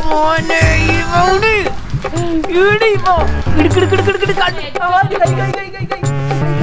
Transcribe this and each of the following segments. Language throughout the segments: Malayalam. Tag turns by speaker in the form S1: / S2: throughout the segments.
S1: മോനെ ഇവിടെ ഇവിടെ ഇപ്പോ ഇടുക്കിടുക്കിടുക്കിടുക്കിട് കൈ കൈ കൈ കൈ കൈ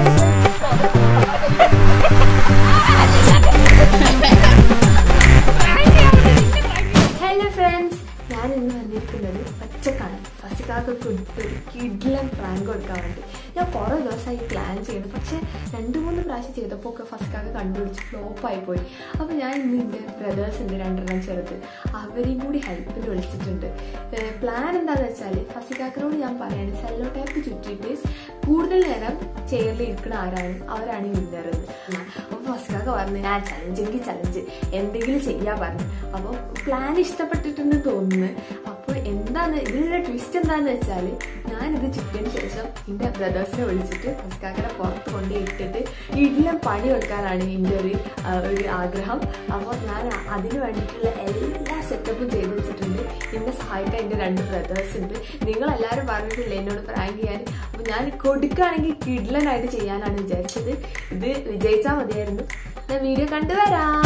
S2: ഹലോ ഫ്രണ്ട്സ് ഞാൻ ഇന്ന് വന്നിരിക്കുന്നത് പച്ചക്കാണ് ഫസിക്കാക്കൊക്കെ ഒരു കിഡ്ലൻ പ്രാങ്ക് കൊടുക്കാൻ വേണ്ടി ഞാൻ കുറേ ദിവസമായി പ്ലാൻ ചെയ്യുന്നു പക്ഷേ രണ്ട് മൂന്ന് പ്രാവശ്യം ചെയ്തപ്പോൾ ഒക്കെ ഫസിക്കാക്ക കണ്ടുപിടിച്ച് ഫ്ലോപ്പായി പോയി അപ്പോൾ ഞാൻ ഇന്ന് എൻ്റെ ബ്രദേഴ്സ് ഉണ്ട് രണ്ടെണ്ണം ചെറുത് അവരെയും കൂടി ഹെൽപ്പിന് വിളിച്ചിട്ടുണ്ട് പ്ലാൻ എന്താണെന്ന് വെച്ചാൽ ഫസിക്കാക്കനോട് ഞാൻ പറയാണ് സെല്ലോ ടൈപ്പ് ചുറ്റിയിട്ട് കൂടുതൽ നേരം ചെയറിൽ ഇരിക്കുന്ന ആരാണ് അവരാണ് വിന്നർ അപ്പോൾ ഫസിക്കാക്ക പറഞ്ഞു ഞാൻ ചലഞ്ച് എനിക്ക് ചലഞ്ച് എന്തെങ്കിലും ചെയ്യാൻ പറഞ്ഞു അപ്പോൾ പ്ലാൻ ഇഷ്ടപ്പെട്ടിട്ടുണ്ടെന്ന് തോന്നുന്നു അപ്പോൾ എന്താണ് ഇതിലുള്ള ട്വിസ്റ്റ് എന്താണെന്ന് വെച്ചാൽ ഞാനിത് ചുറ്റിയതിന് ശേഷം എൻ്റെ ബ്രദേഴ്സിനെ വിളിച്ചിട്ട് ഫസ്കാക്കനെ പുറത്ത് കൊണ്ട് ഇട്ടിട്ട് വീട്ടിലും പണി കൊടുക്കാനാണ് എൻ്റെ ഒരു ആ, ഒരു ആഗ്രഹം അപ്പോൾ ഞാൻ അതിന് വേണ്ടിയിട്ടുള്ള എല്ലാ സെറ്റപ്പും ചെയ്ത് വെച്ചിട്ടുണ്ട് എന്നെ സഹായിക്കാൻ എൻ്റെ രണ്ട് ബ്രദേഴ്സ് ഉണ്ട് നിങ്ങളെല്ലാവരും പറഞ്ഞിട്ടില്ല എന്നോട് പ്രാങ്ക് ചെയ്യാൻ അപ്പോൾ ഞാൻ കൊടുക്കുകയാണെങ്കിൽ കിഡ്ലനായിട്ട് ചെയ്യാനാണ് വിചാരിച്ചത് ഇത് വിജയിച്ചാൽ മതിയായിരുന്നു ഞാൻ വീഡിയോ കണ്ടുവരാം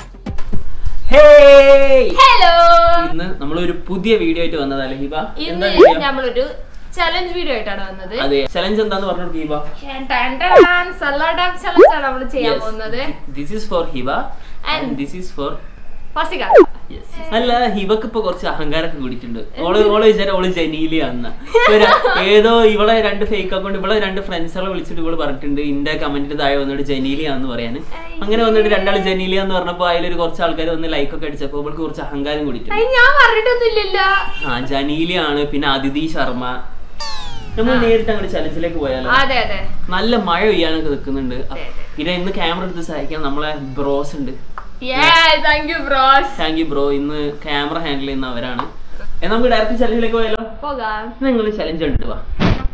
S1: ഹേയ്
S3: ഹലോ
S1: ഇന്ന് നമ്മളൊരു പുതിയ വീഡിയോ ആയിട്ട് വന്നതല്ലേ ഹിബ എന്താ
S3: ഇന്ന്
S1: video?
S3: നമ്മളൊരു ചലഞ്ച് വീഡിയോ ആയിട്ടാണ് വന്നത്
S1: അതെ ചലഞ്ച് എന്താന്ന് പറഞ്ഞു ഹിബ
S3: സലാഡ് ചലഞ്ച് ആണ് നമ്മൾ ചെയ്യാൻ പോകുന്നത്
S1: this is for Hiba
S3: And-
S1: and this is for
S3: Fasika
S1: അല്ല ഹിബക്ക് ഇപ്പൊ കുറച്ച് അഹങ്കാരമൊക്കെ കൂടിയിട്ടുണ്ട് ഓള് ഓള് വിചാരം ഓള് ജനീലിയാന്ന ഏതോ ഇവളെ രണ്ട് ഫേക്ക് അക്കൗണ്ട് ഇവളെ രണ്ട് ഫ്രണ്ട്സുകളെ വിളിച്ചിട്ട് ഇവള് പറഞ്ഞിട്ടുണ്ട് ഇന്റെ കമന്റിന് താഴെ വന്നിട്ട് ജനീലിയാന്ന് പറയാന് അങ്ങനെ വന്നിട്ട് രണ്ടാൾ ജനീലിയാന്ന് പറഞ്ഞപ്പോ അതിലൊരു കുറച്ച് ആൾക്കാർ വന്ന് ലൈക്ക് ഒക്കെ അടിച്ചപ്പോ ഇവൾക്ക് കുറച്ച് അഹങ്കാരം കൂടിയിട്ടുണ്ട്
S3: അതിന് ഞാൻ പറഞ്ഞിട്ടൊന്നുമില്ലല്ലോ
S1: ആ ജനീലിയാണ് പിന്നെ അതിഥി ശർമ്മ നമ്മൾ നേരിട്ട് അങ്ങോട്ട് ചലഞ്ചിലേക്ക് പോയാലോ
S3: അതെ അതെ
S1: നല്ല മഴ പെയ്യാനൊക്കെ നിൽക്കുന്നുണ്ട്
S3: അതെ.
S1: പിന്നെ ഇന്ന് ക്യാമറ എടുത്ത് സഹായിക്കാൻ നമ്മളെ ബ്രോസ് ഉണ്ട്
S3: thank you bros
S1: thank you bro ഇന്ന് ക്യാമറ ഹാൻഡിൽ ചെയ്യുന്ന അവരാണ് എന്നാ നമുക്ക് ഡയറക്റ്റ് ചലഞ്ചിലേക്ക് പോയാലോ
S3: പോകാം
S1: നിങ്ങൾ ചലഞ്ച് കണ്ടിട്ട് വാ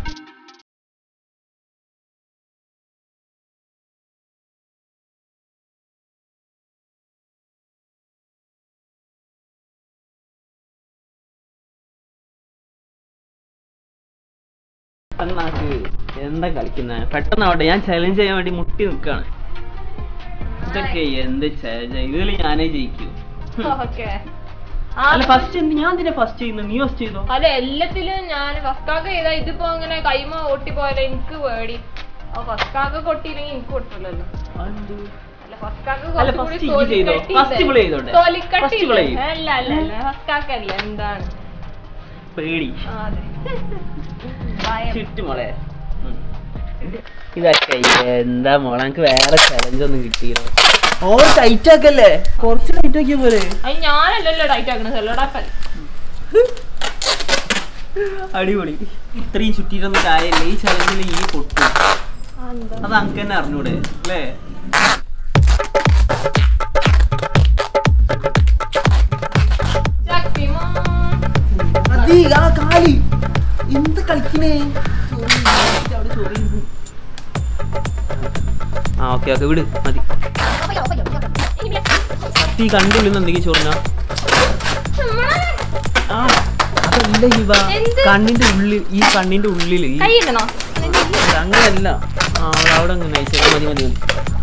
S1: പെണ്ണാക്ക് എന്താ കളിക്കുന്നത് പെട്ടെന്നാവട്ടെ ഞാൻ ചലഞ്ച് ചെയ്യാൻ വേണ്ടി മുട്ടി നിൽക്കാണ് ഇതൊക്കെ എന്ത് ചലഞ്ച് ഇതിൽ ഞാനേ ജയിക്കൂ
S3: ഓക്കെ
S1: അല്ല ഫസ്റ്റ് എന്ത് ഞാൻ എന്തിനാ ഫസ്റ്റ് ചെയ്യുന്നത് നീ ഫസ്റ്റ് ചെയ്തോ
S3: അല്ല എല്ലാത്തിലും ഞാൻ ഫസ്റ്റാക്ക് ചെയ്താ ഇതിപ്പോ അങ്ങനെ കൈമ ഓട്ടി പോയാലോ എനിക്ക് പേടി അപ്പൊ ഫസ്റ്റാക്ക് കൊട്ടിയില്ലെങ്കിൽ എനിക്ക് കൊട്ടില്ലല്ലോ അല്ല ഫസ്റ്റാക്ക്
S1: അല്ല,
S3: കുറച്ചുകൂടി
S1: first ഇജ്ജ് ചെയ്തോ?
S3: തൊലിക്കട്ടി
S1: First
S3: ഇല്ലേ?
S1: ഇവള് ചെയ്തോട്ടെ?
S3: തൊലിക്കട്ടി
S1: First ഇവള്
S3: ഇല്ലേ?
S1: ചെയ്യ്.
S3: അല്ല അല്ല അല്ല ഫസ്റ്റാക്കല്ല എന്താണ്
S1: പേടി
S3: ആ, അതെ ഭയം.
S1: ചുറ്റുമോളെ ഇതൊക്കെ എന്താ മോളെ എനിക്ക് വേറെ ചലഞ്ച് ഒന്നും കിട്ടിയില്ല ഓവർ ടൈറ്റ് ആക്കല്ലേ കുറച്ച് ടൈറ്റ് ആക്കിയ പോലെ
S3: അത് ഞാനല്ലല്ലോ ടൈറ്റ് ആക്കണത് സെല്ലോടാക്കല്ല
S1: അടിപൊളി ഇത്രയും ചുറ്റിയിട്ടൊന്നും കാര്യമില്ല ഈ ചലഞ്ചിൽ ഈ പൊട്ടും അത് അനക്ക് തന്നെ അറിഞ്ഞൂടെ അല്ലേ
S3: ശക്തിമാൻ
S1: അതി ആ കാലി എന്ത് കളിക്കണേ ആ ഓക്കെ ഓക്കെ വിട് മതി ഈ കണ്ടുള്ളിൽ എന്തെങ്കിലും ചോറിനാ ആ അതല്ല ഹിബ
S3: എന്ത്?
S1: കണ്ണിന്റെ ഉള്ളിൽ ഈ കണ്ണിന്റെ ഉള്ളിൽ ഈ
S3: കൈയിടണോ
S1: അങ്ങനല്ല ആ അവിടെ അവിടെ അങ്ങനെ നയിച്ചേക്ക് മതി മതി മതി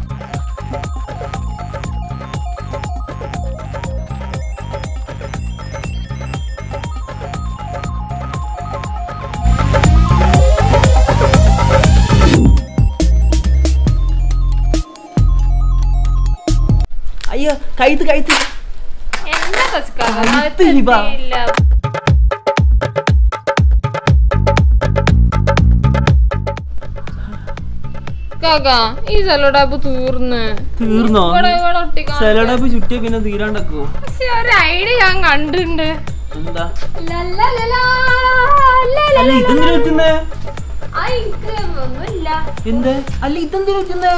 S1: അയ്യോ കഴുത്ത് കഴുത്ത്
S3: എന്താ ഫസ്കാക്ക
S1: കഴുത്ത് ഹിബ.
S3: കാക്ക ഈ സെല്ലോടാപ്പ് തീർന്ന്
S1: തീർന്നോ
S3: ഇവിടെ ഇവിടെ ഒട്ടിക്കാൻ
S1: സലാഡപ്പ് ചുറ്റിയ പിന്നെ തീരാണ്ടക്കോ
S3: പക്ഷെ ഒരു ഐഡിയ ഞാൻ കണ്ടിട്ടുണ്ട്
S1: എന്താ
S3: ലല്ലലലാ,
S1: അല്ല
S3: ലല്ലലലാ.
S1: ഇതെന്തിനാ വെക്കുന്നേ
S3: ആ, എനിക്ക് ഒന്നുമില്ല
S1: എന്ത് അല്ല ഇതെന്തിനാ വെക്കുന്നേ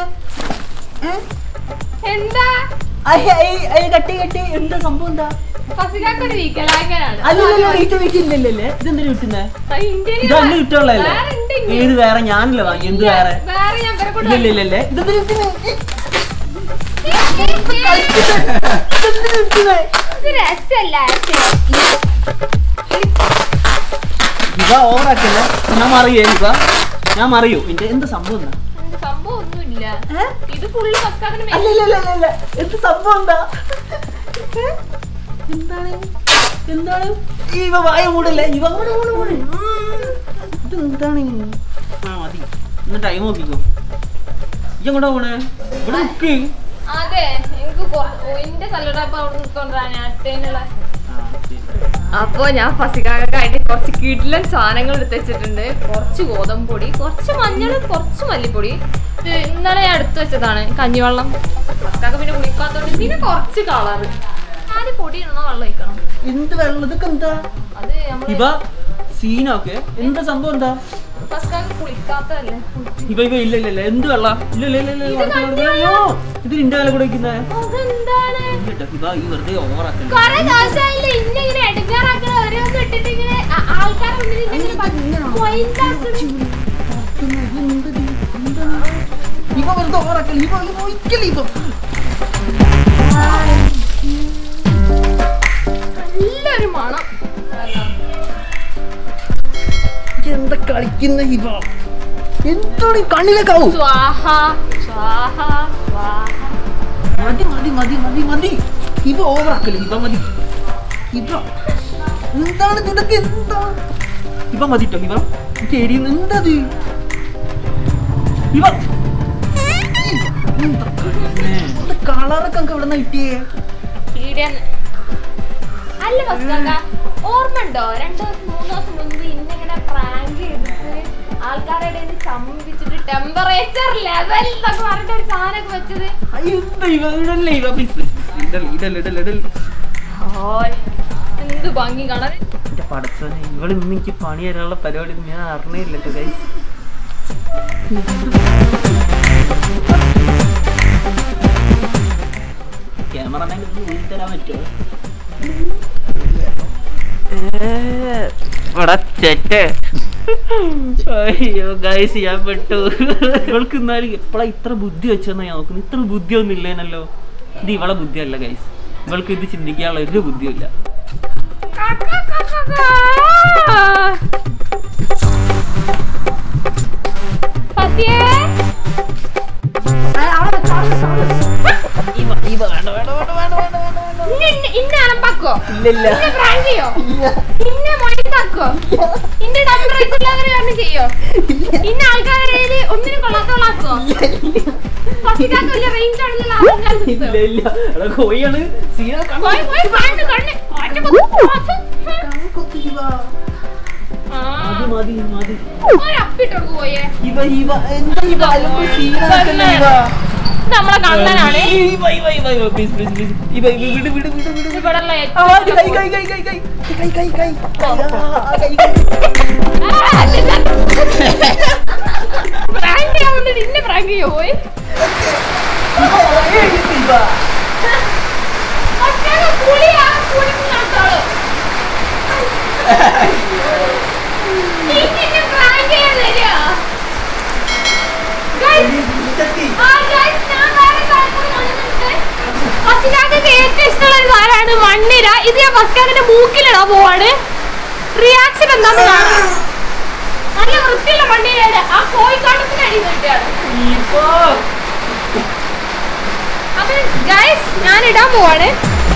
S3: എന്താ
S1: കട്ടി കട്ടി എന്താ സംഭവം എന്താ
S3: ഫസിലാക്ക ഒരു വീക്കലാക്കനാണ്
S1: അല്ലല്ലോ വെയിറ്റ് വെയിറ്റ് ഇല്ലല്ലേ ഇതെന്തിനാ കിട്ടുന്നേ ഇത് അന്ന് കിട്ടുള്ളതല്ലേ ഏത് വേറെ ഞാനല്ലേ വാങ്ങി എന്ത് വേറെ
S3: വേറെ ഞാൻ ഇവരെ കൂടെ
S1: ഇല്ല ഇല്ല ഇല്ല ഇതെന്തിനാ കിട്ടുന്നേ
S3: ഇത് രസല്ല
S1: ഇവ ഓവറാക്കല്ലേ ഞാൻ മറിയോ ഇവ ഞാൻ മറിയോ എന്റെ എന്ത് സംഭവം എന്താ
S3: സംഭവം ഒന്നുമില്ല ഇത് ഫുള്ള് ഫസ്കാക്കിന്
S1: അല്ല ഇല്ല ഇല്ല ഇല്ല എന്ത് സംഭവം എന്താ എന്താണ് എന്താണ് ഇവ വായ മൂടല്ലേ ഇവ മൂട് മൂട് മൂട് ഇത് എന്താണ് ആ മതി ഒന്ന് ടൈം നോക്കിക്കോ ഇജ്ജ് എങ്ങോട്ടാ പോണേ ഇവിടെ നിക്ക്
S3: അതെ എനിക്ക് കൊ- എന്റെ കല്ലടപ്പ് അവിടെ നിൽക്കൊണ്ടാണ് അട്ടേനുള്ള അപ്പൊ ഞാൻ പസിക്കാക്കായിട്ട് കുറച്ച് കിടിലൻ സാധനങ്ങൾ എടുത്ത് വെച്ചിട്ടുണ്ട് കുറച്ച് ഗോതമ്പ് പൊടി കുറച്ച് മഞ്ഞൾ കുറച്ച് മല്ലിപ്പൊടി ഇത് ഇന്നലെ ഞാൻ എടുത്തു വെച്ചതാണ് കഞ്ഞിവെള്ളം പസിക്കാക്ക പിന്നെ കുളിക്കാത്തോണ്ട് പിന്നെ കുറച്ച് കളറ് ആദ്യം പൊടി ഇടണോ വെള്ളം ഒഴിക്കണം
S1: എന്ത് വെള്ളം ഇതൊക്കെ എന്താ
S3: അത് നമ്മള്
S1: ഇവ സീനൊക്കെ എന്താ സംഭവം എന്താ
S3: പസിക്കാക്ക കുളിക്കാത്തതല്ലേ
S1: ഇവ ഇവ ഇല്ല ഇല്ല ഇല്ല എന്ത് വെള്ള ഇല്ല ഇല്ല ഇല്ല ഇല്ല വെള്ളത്തിൽ വെള്ളം- അയ്യോ, ഇത് നിന്റെ വില കൂടെ വെക്കുന്നേ
S3: അതെന്താണ്
S1: ഇവ ഈ വെറുതെ ഓവറാക്കണ്ട
S3: കൊറേ ദിവസമായില്ലേ ഇന്നെ ഇങ്ങനെ എടുക്കാറാക്കണ ഓരോന്ന് ഇട്ടിട്ട് ഇങ്ങനെ ആ- ആൾക്കാരെ മുന്നിൽ ഇങ്ങനെ point ആക്കണ്.
S1: ഇവ വെറുതെ ഓവറാക്കല്ല ഇവ ഇവ ഒരിക്കലും ഇവ
S3: നല്ലൊരു മണം
S1: എന്താ കളിക്കുന്ന ഇവ എന്താണ് ഈ കണ്ണിലേക്കാവും
S3: സ്വാഹ സ്വാഹ സ്വാഹ
S1: മതി മതി മതി മതി മതി ഇവ ഓവറാക്കല്ലേ ഇവ മതി ഇവ എന്താണ് ഇതൊക്കെ എന്താ ഇവ മതിട്ടോ ഇവ എനിക്ക് എരിയുന്നു എന്തത് ഇവ കളറൊക്കെ നമുക്ക് എവിടെ കിട്ടിയേ
S3: പീടിയെന്ന് അല്ല ബസ്കാക്ക ഓർമ്മ ഉണ്ടോ രണ്ടു ദിവസം മൂന്ന് ദിവസം മുൻപ് ഇന്നിങ്ങനെ പ്രാങ്ക് ചെയ്തിട്ട് ആൾക്കാരുടെ ഇടയിൽ നിന്ന് ചമ്പിച്ചിട്ട് ടെമ്പറേച്ചർ ലെവൽ എന്നൊക്കെ പറഞ്ഞിട്ട് ഒരു സാധനമൊക്കെ വെച്ചത്
S1: എന്താ ഇവ ഇടല്ലേ ഇവ പ്ലീസ് ഇടൽ ഇടൽ ഇടൽ ഇടൽ
S3: ഹായ് എന്ത് ഭംഗി കാണാൻ
S1: എന്റെ പടച്ചോനെ ഇവള് ഇന്ന് എനിക്ക് പണി തരാനുള്ള പരിപാടി ഒന്നും ഞാൻ അറിഞ്ഞില്ല കേട്ടോ ഗൈസ് ക്യാമറമാൻ ഊരി തരാൻ പറ്റുമോ അയ്യോ ഗൈസ് ഞാൻ പെട്ടു ഇവൾക്ക് എന്നാലും എപ്പോഴാ ഇത്ര ബുദ്ധി വെച്ചെന്നാ ഞാൻ നോക്കുന്നു ഇത്ര ബുദ്ധിയൊന്നും ഇല്ലേനല്ലോ ഇത് ഇവളെ ബുദ്ധിയല്ല ഗൈസ് ഇവൾക്ക് ഇത് ചിന്തിക്കാനുള്ള ഒരു ബുദ്ധിയില്ല
S3: പതിയേ
S1: ഇവ ഇവ വേണ്ട വേണ്ട വേണ്ട വേണ്ട വേണ്ട വേണ്ട വേണ്ട
S3: ഇന്നെ ഇന്നെ അലമ്പാക്കോ
S1: ഇല്ലില്ല
S3: ഇന്നെ പ്രാങ്ക് ചെയ്യോ ഇന്നെ മൊഴിത്താക്കോ ഇന്റെ ടെമ്പറേച്ചർ ലെവൽ കാരണം ചെയ്യോ ഇന്ന ആൾക്കാരുടെ ഇടയില് ഒന്നിനും കൊള്ളാത്തോളാക്കോ പസിക്കാക്ക് വലിയ റേഞ്ച് ആണല്ലോ ആൾക്കാർ
S1: ഇല്ല ഇല്ല എടാ കോഴിയാണ് സീന
S3: പോയി പോയി കണ്ണ് കണ്ണ് ഒറ്റ കുത്ത്. ആ,
S1: മതി മതി മതി
S3: ഒരു അപ്പിട്ടോട് പോയേ
S1: ഇവ ഇവ എന്താ ഇവ അലമ്പ് സീനാക്കല്ലേ ഇവ
S3: ഇത് നമ്മളെ കണ്ണനാണ്
S1: ഇവ ഇവ ഇവ ഇവ പ്ലീസ് പ്ലീസ് പ്ലീസ് ഇവ ഇവ വിട് വിട് വിട് വിട് വിട്
S3: ഇവിടെയുള്ള
S1: ആ, ഇത് കൈ കൈ കൈ കൈ കൈ കൈ കൈ കൈ ആ, കൈ കൈ
S3: പ്രാങ്ക് ചെയ്യാൻ വന്നിട്ട് ഇന്നെ പ്രാങ്ക് ചെയ്യോ പോയി
S1: ഇവ ഇവ
S3: ഒറ്റയ്ക്ക് കുളിയാ കുളി നടത്തോളൂ ഇന്നെ പ്രാങ്ക് ചെയ്യാൻ തരുമോ ഗൈസ്
S1: ഇതെത്തി.
S3: ആ ഗൈസ് ഞാൻ വേറെ കാര്യം കാണുന്നുണ്ട് ഫസ്റ്റിനാക്ക് ഏറ്റവും ഇഷ്ടമുള്ള ഒരു സാധനമാണ് മണ്ണിര ഇത് ഞാൻ ഫസ്റ്റിനാക്കിന്റെ മൂക്കിലിടാൻ പോവാണ് റിയാക്ഷൻ എന്താന്ന് കാണാം നല്ല വൃത്തിയുള്ള മണ്ണിരയുടെ ആ കോഴിക്കാട്ടത്തിന്റെ അടി കിട്ടിയാണ്
S1: ഇവ
S3: അപ്പൊ ഗൈസ് ഞാൻ ഇടാൻ പോവാണ്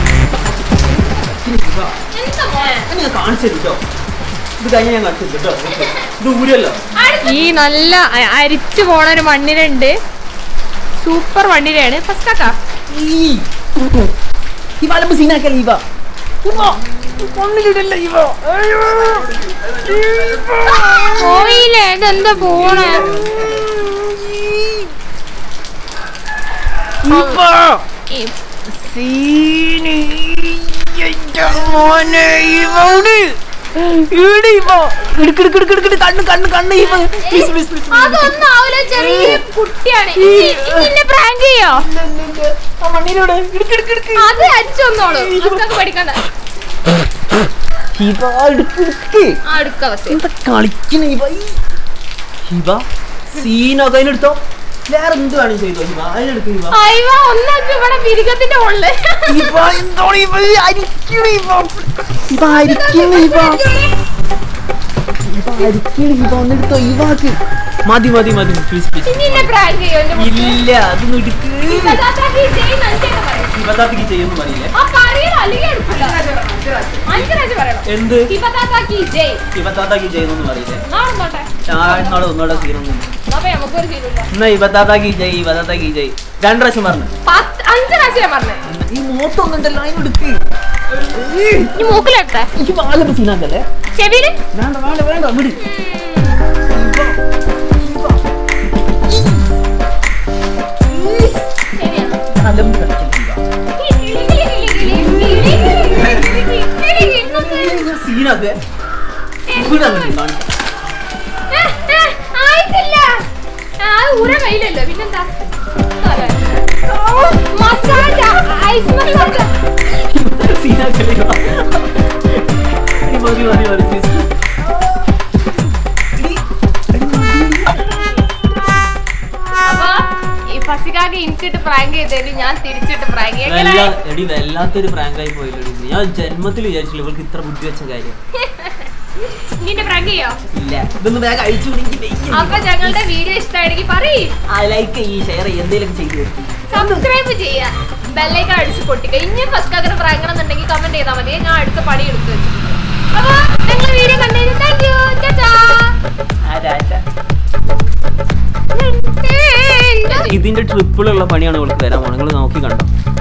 S1: ഇവ
S3: എന്താ മോനെ
S1: ഞാൻ നിങ്ങൾ കാണിച്ചു തരും കേട്ടോ ഇത് കഴിഞ്ഞ ഞാൻ കാണിച്ചു തരും കേട്ടോ ഇത് ഊരല്ലോ
S3: ഈ നല്ല അ- അരിച്ചു പോണ ഒരു മണ്ണിലുണ്ട് സൂപ്പർ മണ്ണിലാണ് ഫസ്റ്റ് ആക്കാ
S1: ഈ ഇവ അലമ്പ് സീനാക്കല്ലേ ഇവ ഇവ കൊണ്ടിലിടല്ല ഇവ അയ്യോ.
S3: പോയില്ലേ ഇതെന്താ പോണേ
S1: ഇവ സീനി എന്റെ മോനെ ഇവോട് ഇവിടെ ഇവ എടുക്ക് എടുക്ക് എടുക്ക് എടുക്ക് കണ്ണ് കണ്ണ് കണ്ണ് ഇവ പ്ലീസ് പ്ലീസ് പ്ലീസ്
S3: അതൊന്നും ആവില്ല ചെറിയ കുട്ടിയാണ് നിന്നെ പ്രാങ്ക് ചെയ്യോ
S1: ആ മണ്ണിലൂടെ എടുക്ക് എടുക്ക് എടുക്ക്
S3: അത് അരിച്ചു വന്നോളൂ അതൊക്കെ പഠിക്കണ്ട
S1: ഇവ എടുക്ക് എടുക്ക്
S3: ആ എടുക്ക പക്ഷേ
S1: എന്താ കളിക്കണ ഇവ ഈ ഇവ സീനൊക്കെ അതിനെടുത്തോ വേറെ എന്ത് വേണം ചെയ്തോ ഇവ അതിനെടുക്ക് ഇവ
S3: അയ്യോ ഒന്നാക്കി ഇവിടെ മിരുഗത്തിന്റെ ഉള്ളിൽ
S1: ഇവ എന്തോണ് ഇവ അരിക്കണ ഇവ ഇവ അരിക്കണ ഇവ ഇവ അരിക്കണ ഇവ ഒന്നെടുത്തോ ഇവാക്ക് മതി മതി മതി പ്ലീസ് പ്ലീസ്
S3: ഇനി എന്നെ പ്രാങ്ക് ചെയ്യോ എന്റെ മുന്നിൽ?
S1: ഇല്ല അതൊന്നും എടുക്ക്
S3: ഇതാ, ഇതാ, ഈ ചെയിൻ അഞ്ചേക്ക് പറയും.
S1: ഹിബത്താത്തക്ക് ചെയ്യുന്നു പറയില്ലേ
S3: ആ പറയണം അല്ലെങ്കിൽ എടുക്കില്ല അഞ്ച് പ്രാവശ്യം പറയണം
S1: എന്ത്
S3: ഹിബത്താത്താക്കി ജയ്
S1: ഹിബത്താത്തക്ക് ചെയ്യുന്നു പറയില്ലേ
S3: നാളെ
S1: ഞാൻ ഇന്നോട് ഒന്നോടെ തീരുന്നു
S3: അപ്പൊ നമുക്കൊരു ചെയ്തില്ല
S1: എന്നാ ഹിബത്താത്തക്ക് ജയ് ഹിബത്താത്തക്ക് ജയ് രണ്ട് പ്രാവശ്യം പറഞ്ഞു
S3: പത്ത് അഞ്ച് പ്രാവശ്യം ഞാൻ പറഞ്ഞേ
S1: ഈ മൂത്തൊന്നുണ്ടല്ലോ അതിനെടുക്ക്
S3: ഈ മൂക്കിലെടുത്തേ
S1: എനിക്ക് വാലൊക്കെ സീനാക്കല്ലേ
S3: ചെവിയില്
S1: വേണ്ട വേണ്ട വേണ്ട വിട്
S3: ശരിയാണ്
S1: അലമ്പ് കളിച്ചിട്ടുണ്ടോ? സീനാക്ക് ഇവിടെ അങ്ങ് കാണിക്കാം.
S3: ആയിട്ടില്ല ആ ഊര കയ്യിലല്ലോ പിന്നെന്താ മസാജ ഐസ് മസാജ
S1: സീനാക്കല്ലേ വാ. എടി മതി മതി മതി please. എടി, എടി മതി.
S3: അപ്പൊ ഈ പസികാക്ക് എനിക്കിട്ട് പ്രാങ്ക് ചെയ്തതിന് ഞാൻ തിരിച്ചിട്ട് പ്രാങ്ക്
S1: വല്ലാ എടി വല്ലാത്തൊരു പ്രാങ്കായി പോയില്ലോ ഞാൻ ജന്മത്തിൽ വിചാരിച്ചില്ല ഇവൾക്ക് ഇത്ര ബുദ്ധി വെച്ച കാര്യം
S3: നിന്റെ പ്രാങ്ക് ചെയ്യോ
S1: ഇല്ല ഇതൊന്ന് വേഗം അഴിച്ചു വിടെങ്കിൽ
S3: അപ്പൊ ഞങ്ങളുടെ വീഡിയോ ഇഷ്ടമാണെങ്കിൽ പറയും
S1: ആ ലൈക്ക് ഈ ഷെയർ എന്തെങ്കിലും ചെയ്തു കൊടുക്കും
S3: സബ്സ്ക്രൈബ് ചെയ്യാ ബെല്ലൈക്കൺ അടിച്ച് പൊട്ടിക്കുക ഇനി ഫസ്റ്റ് അങ്ങനെ പ്രാങ്ക് എന്നുണ്ടെങ്കിൽ കമന്റ് ചെയ്താൽ മതി ഞാൻ അടുത്ത പണി എടുത്തു വെച്ചിട്ടുണ്ട് അപ്പൊ നിങ്ങൾ വീഡിയോ കണ്ടതിന് താങ്ക് യു
S1: ഇതിന്റെ ട്രിപ്പിളുള്ള പണിയാണ് ഇവൾക്ക് വരാൻ പോണത് നിങ്ങൾ നോക്കി കണ്ടോ